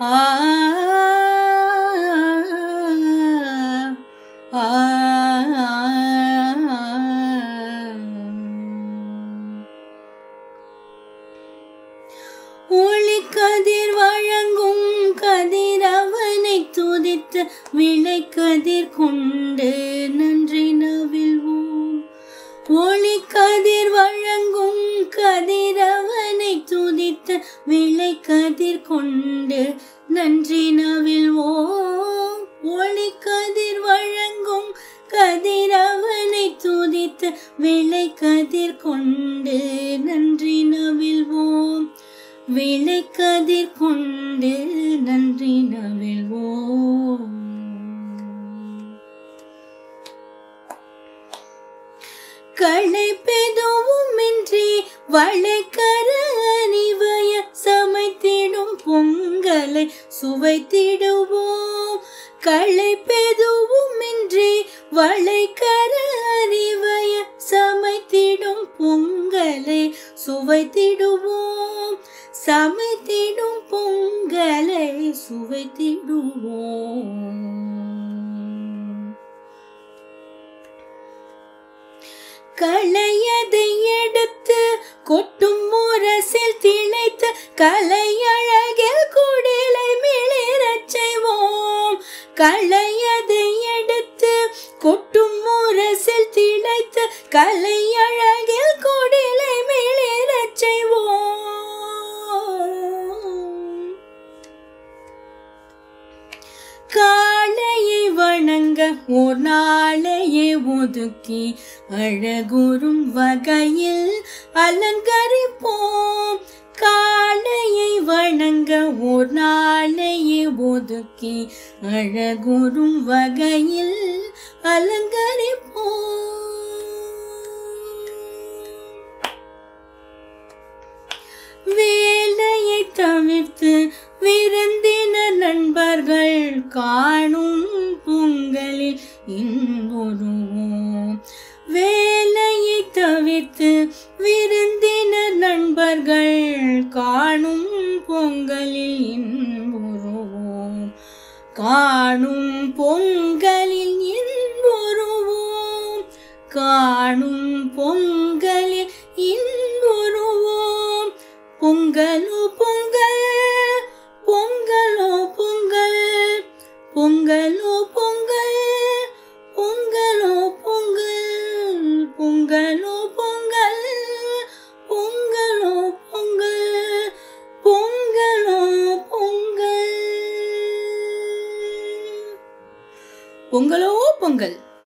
ஆ ஆ ஒளி கதிர் வழங்கும் கதிரவனை துதித்த விளை கதிர் கொண்டு நன்றி நவில்வோம் ஒளி கதிர் வழங்கும் கதிரவனை துதித்த விளை கதிர் கொண்டு நன்றி நவில்வோம் ஒளி கதிர் வழங்கும் கதிரவனை துதித்த விளை கதிர் கொண்டு நன்றி நவில்வோம் விளை கதிர் கொண்டு நன்றி நவில்வோம் களை பெதுவுமின்றி வளைக்கர அணிவய சமைத்திடும் பொங்கலை சுவைத்திடுவோம் களை பெதுவுமின்றி வளைக்கர அறிவய சமைத்திடும் பொங்கலை சுவைத்திடுவோம் சமைத்திடும் பொங்கலை சுவைத்திடுவோம் களையதை எடுத்து கொட்டும் முரசில் திளைத்து கலையழகில் குடிலை மிளிரச் செய்வோம் களையதை எடுத்து கொட்டும் முரசில் திளைத்து கலையழகில் குடிலை மிளிரச் செய்வோம் காளையை வணங்க ஓர் நாளையே ஒதுக்கி அழகுறும் வகையில் அலங்கரிப்போம் காளையை வணங்க ஓர் நாளையே ஒதுக்கி அழகுறும் வகையில் அலங்கரிப்போம் வேலையை தவிர்த்து விருந்தினர் நண்பர்கள் காணும் பொங்கலில் இன்புறுவோம் வேலையை தவிர்த்து விருந்தினர் நண்பர்கள் காணும் பொங்கலில் இன்புறுவோம் காணும் பொங்கலில் இன்புறுவோம் காணும் பொங்கலில் இன்புறுவோம் பொங்கலோ பொங்கல் பொங்கலோ பொங்கல் பொங்கலோ பொங்கல் பொங்கலோ பொங்கல் பொங்கலோ பொங்கல் பொங்கலோ பொங்கல் பொங்கலோ பொங்கல் பொங்கலோ பொங்கல்